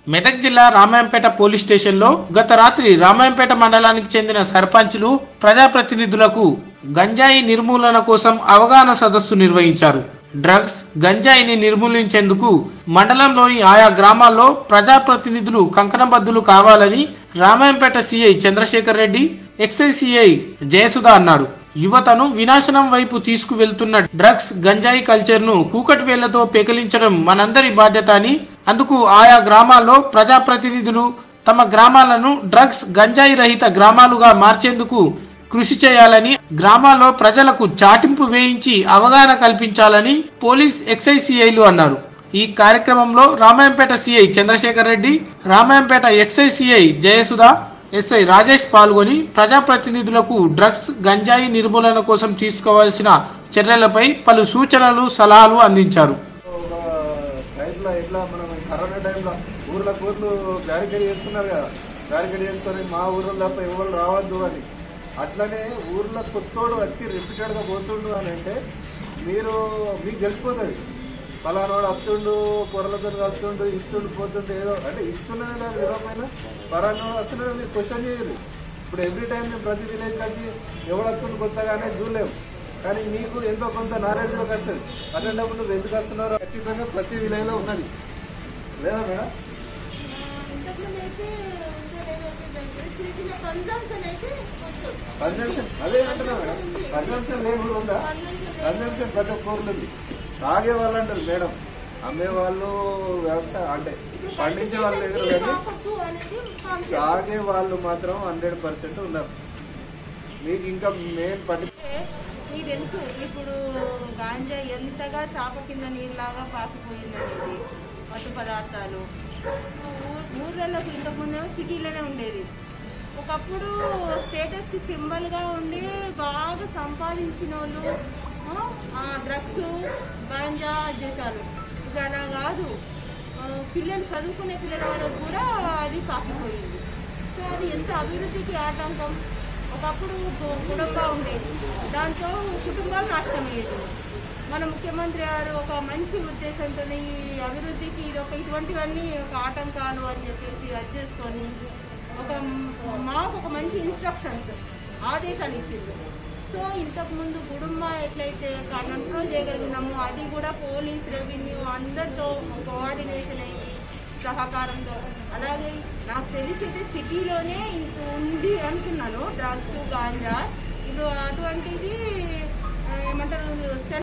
మెదక్ జిల్లా రామాయంపేట పోలీస్ స్టేషన్లో గత రాత్రి రామాయంపేట మండలానికి చెందిన సర్పంచులు ప్రజాప్రతినిధులకు గంజాయి నిర్మూలన కోసం అవగాహన సదస్సు నిర్వహించారు డ్రగ్స్ గంజాయిని నిర్మూలించేందుకు మండలంలోని ఆయా గ్రామాల్లో ప్రజాప్రతినిధులు కంకణబద్దులు కావాలని Ramayampet CI Chandrasekhar Reddy excise CI Jayasudha అన్నారు యువతను వినాశనం వైపు తీసుకువెళ్తున్న డ్రగ్స్ గంజాయి కల్చర్ ను కూకటి వేళ్లతో పెకిలించడం మనందరి బాధ్యత అని అందుకు ఆయా గ్రామాల్లో ప్రజాప్రతినిధులు తమ గ్రామాలను డ్రగ్స్ గంజాయి రహిత గ్రామాలుగా మార్చేందుకు కృషి చేయాలని గ్రామాల్లో ప్రజలకు చాటింపు వేయించి అవగాహన కల్పించాలని పోలీస్ ఎక్సైజ్ సిఐలు అన్నారు ఈ కార్యక్రమంలో Ramayampet CI Chandrasekhar Reddy Ramayampet excise CI Jayasudha SI Rajesh పాల్గొని ప్రజాప్రతినిధులకు డ్రగ్స్ గంజాయి నిర్మూలన కోసం తీసుకోవాల్సిన చర్యలపై పలు సూచనలు సలహాలు అందించారు ఒక టైంలో ఎట్లా మనం ఈ కరోనా టైంలో ఊర్ల ఊర్లు బ్యారికేడ్ చేసుకున్నారు కదా బ్యారికేడ్ చేసుకొని మా ఊర్లో తప్ప ఎవరు రావద్దు అని అట్లనే ఊర్లో కొత్తోడు వచ్చి రిపీటెడ్గా పోతుండు అని అంటే మీరు మీకు తెలిసిపోతుంది ఫలానాడు వస్తుండు పొరలతో వస్తుండు ఇస్తుండు పోతుండు ఏదో అంటే ఇస్తున్నది నాకు తెలియకపోయినా ఫలానాడు వస్తున్నాడు మీరు క్వశ్చన్ చేయరు ఇప్పుడు ఎవ్రీ టైం మేము ప్రతి విలేజ్కి వచ్చి ఎవడు వస్తుండు కొత్తగానే చూడలేము కానీ మీకు ఎంతో కొంత నాలెడ్జ్లోకి వస్తుంది అట్లాంటప్పుడు నువ్వు ఎందుకు వస్తున్నారో ఖచ్చితంగా ప్రతి విలేజ్లో ఉన్నది లేదా మేడం ఇంతకుముందు అయితే ఉండేదైతే దగ్గర చిన్న చిన్న కన్జంప్షన్ అయితే కొంచెం కన్జంప్షన్ అదే అంటున్నా మేడం కన్జంప్షన్ లేకుండా ఉందా కన్జంప్షన్ ప్రతి ఒక్క ఊర్లో ఉంది తాగే వాళ్ళు అంటారు మేడం అమ్మే వాళ్ళు వ్యవసాయం అంటే పండించే వాళ్ళు లేదు కానీ తాగొద్దు అనేది కాన్సెప్ట్ తాగే వాళ్ళు మాత్రం హండ్రెడ్ పర్సెంట్ ఉన్నారు మీకు ఇంకా మెయిన్ పట్టి మీకు తెలుసు ఇప్పుడు గాంజా ఎంతగా చాప కింద నీళ్ళలాగా పాకిపోయిందనేది మత్తు పదార్థాలు ఊ- ఊర్లలోకి ఇంతకుముందేమో సిటీలోనే ఉండేది ఒకప్పుడు స్టేటస్కి సింబల్గా ఉండి బాగా సంపాదించిన వాళ్ళు డ్రగ్స్ గాంజా చేశారు ఇప్పుడు అలా కాదు ఆ, పిల్లలు చదువుకునే పిల్లల వరకు కూడా అది పాకిపోయింది సో అది ఎంత అభివృద్ధికి ఆటంకం ఒకప్పుడు గు- కుటుంబం ఉండేది దాంతో కుటుంబాలు నాశనం అయ్యేది మన ముఖ్యమంత్రి గారు ఒక మంచి ఉద్దేశంతో ఈ అభివృద్ధికి ఇది ఒక ఇటువంటివన్నీ ఒక ఆటంకాలు అని చెప్పేసి అది చేసుకొని ఒక మ్- మాకు ఒక మంచి ఇన్స్ట్రక్షన్స్ ఆదేశాలు ఇచ్చింది సో ఇంతకుముందు కుటుంబ ఎట్లయితే కంట్రోల్ చేయగలిగినామో అది కూడా పోలీస్ రెవెన్యూ అందరితో కోఆర్డినేషన్ అయ్యి సహకారంతో అలాగే నాకు తెలిసి అయితే సిటీలోనే ఇంత ఉంది అనుకున్నాను డ్రగ్స్ గాంజా ఇప్పుడు అటువంటిది ఆ, ఏమంటారు